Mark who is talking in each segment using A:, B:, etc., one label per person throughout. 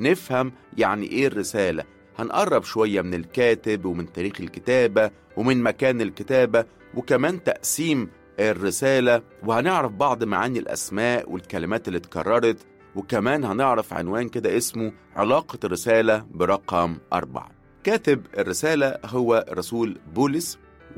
A: نفهم يعني إيه الرسالة هنقرب شوية من الكاتب ومن تاريخ الكتابة ومن مكان الكتابة وكمان تقسيم الرسالة وهنعرف بعض معاني الأسماء والكلمات اللي اتكررت وكمان هنعرف عنوان كده اسمه علاقة الرسالة برقم أربعة كاتب الرسالة هو رسول بولس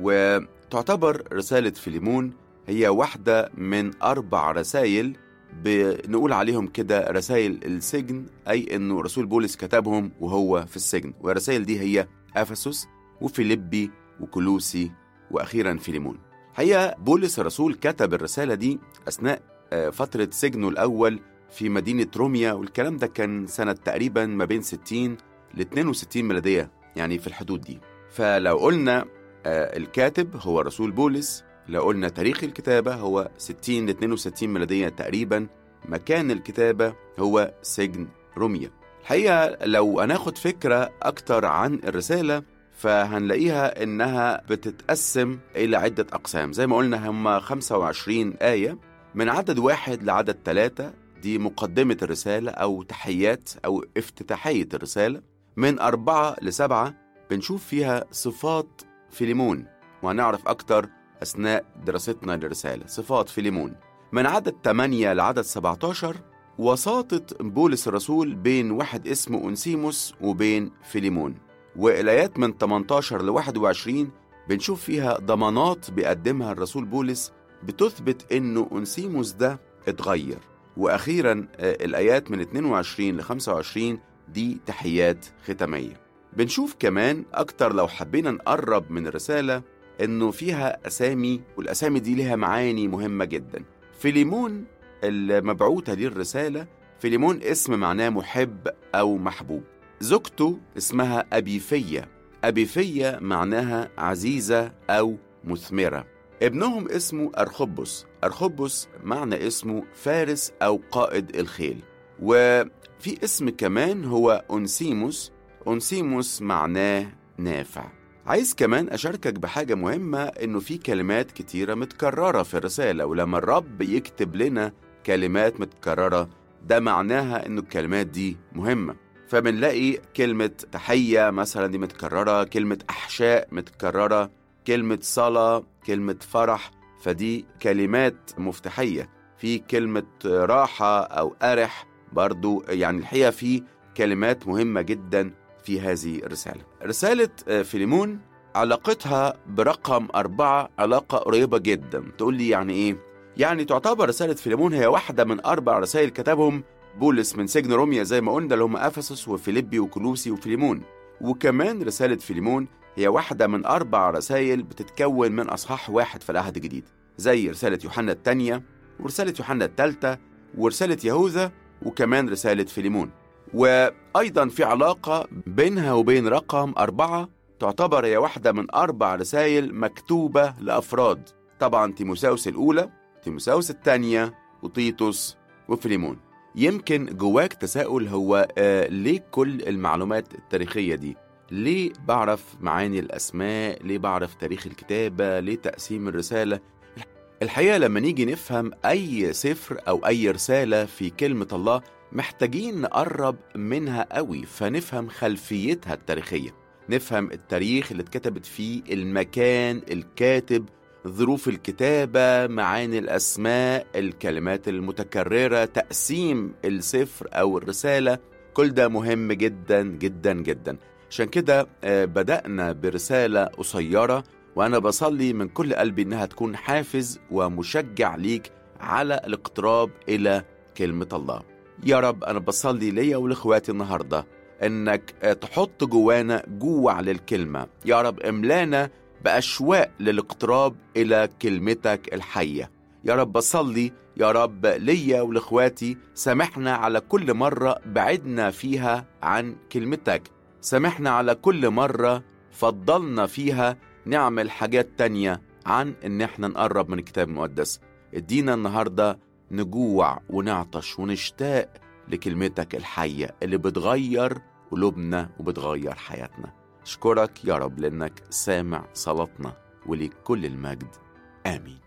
A: وتعتبر رسالة فيليمون هي واحدة من أربع رسائل بنقول عليهم كده رسائل السجن أي أنه رسول بولس كتبهم وهو في السجن والرسائل دي هي أفسس وفيليبي وكلوسي وأخيرا فيليمون حقيقة بولس الرسول كتب الرسالة دي أثناء فترة سجنه الأول في مدينة روميا والكلام ده كان سنة تقريبا ما بين 60 ل 62 ميلادية يعني في الحدود دي فلو قلنا الكاتب هو رسول بولس لو قلنا تاريخ الكتابة هو 60 ل 62 ميلادية تقريبا مكان الكتابة هو سجن روميا الحقيقة لو هناخد فكرة أكتر عن الرسالة فهنلاقيها إنها بتتقسم إلى عدة أقسام زي ما قلنا هم 25 آية من عدد واحد لعدد ثلاثة دي مقدمة الرسالة أو تحيات أو افتتاحية الرسالة من أربعة لسبعة بنشوف فيها صفات فيليمون وهنعرف أكتر أثناء دراستنا للرسالة صفات فيليمون من عدد 8 لعدد 17 وساطة بولس الرسول بين واحد اسمه أنسيموس وبين فيليمون والآيات من 18 ل 21 بنشوف فيها ضمانات بيقدمها الرسول بولس بتثبت إنه أنسيموس ده اتغير وأخيرا الآيات من 22 ل 25 دي تحيات ختامية بنشوف كمان أكتر لو حبينا نقرب من الرسالة إنه فيها أسامي والأسامي دي لها معاني مهمة جدا فيليمون المبعوثة دي الرسالة فيليمون اسم معناه محب أو محبوب زوجته اسمها أبيفية أبيفية معناها عزيزة أو مثمرة ابنهم اسمه أرخبس أرخبس معنى اسمه فارس أو قائد الخيل وفي اسم كمان هو أنسيموس أنسيموس معناه نافع عايز كمان أشاركك بحاجة مهمة إنه في كلمات كتيرة متكررة في الرسالة ولما الرب يكتب لنا كلمات متكررة ده معناها إنه الكلمات دي مهمة فبنلاقي كلمة تحية مثلا دي متكررة كلمة أحشاء متكررة كلمة صلاة كلمة فرح فدي كلمات مفتاحية في كلمة راحة أو أرح برضو يعني الحقيقة في كلمات مهمة جدا في هذه الرسالة رسالة فيليمون علاقتها برقم أربعة علاقة قريبة جدا تقول لي يعني إيه؟ يعني تعتبر رسالة فيليمون هي واحدة من أربع رسائل كتبهم بولس من سجن روميا زي ما قلنا اللي هم أفسس وفيليبي وكلوسي وفيليمون وكمان رسالة فيليمون هي واحدة من أربع رسائل بتتكون من أصحاح واحد في العهد الجديد زي رسالة يوحنا الثانية ورسالة يوحنا الثالثة ورسالة يهوذا وكمان رسالة فيليمون وأيضا في علاقة بينها وبين رقم أربعة تعتبر هي واحدة من أربع رسائل مكتوبة لأفراد طبعا تيموساوس الأولى تيموساوس الثانية وطيطس وفيليمون يمكن جواك تساؤل هو آه ليه كل المعلومات التاريخية دي ليه بعرف معاني الأسماء ليه بعرف تاريخ الكتابة ليه تقسيم الرسالة الحقيقة لما نيجي نفهم أي سفر أو أي رسالة في كلمة الله محتاجين نقرب منها قوي فنفهم خلفيتها التاريخية نفهم التاريخ اللي اتكتبت فيه المكان الكاتب ظروف الكتابة معاني الأسماء الكلمات المتكررة تقسيم السفر أو الرسالة كل ده مهم جدا جدا جدا عشان كده بدأنا برسالة قصيرة وأنا بصلي من كل قلبي إنها تكون حافز ومشجع ليك على الاقتراب إلى كلمة الله يا رب أنا بصلي ليا ولإخواتي النهاردة إنك تحط جوانا جوع للكلمة يا رب املانا بأشواق للاقتراب إلى كلمتك الحية يا رب بصلي يا رب ليا ولإخواتي سامحنا على كل مرة بعدنا فيها عن كلمتك سامحنا على كل مرة فضلنا فيها نعمل حاجات تانية عن إن احنا نقرب من الكتاب المقدس ادينا النهاردة نجوع ونعطش ونشتاق لكلمتك الحية اللي بتغير قلوبنا وبتغير حياتنا أشكرك يا رب لأنك سامع صلاتنا وليك كل المجد آمين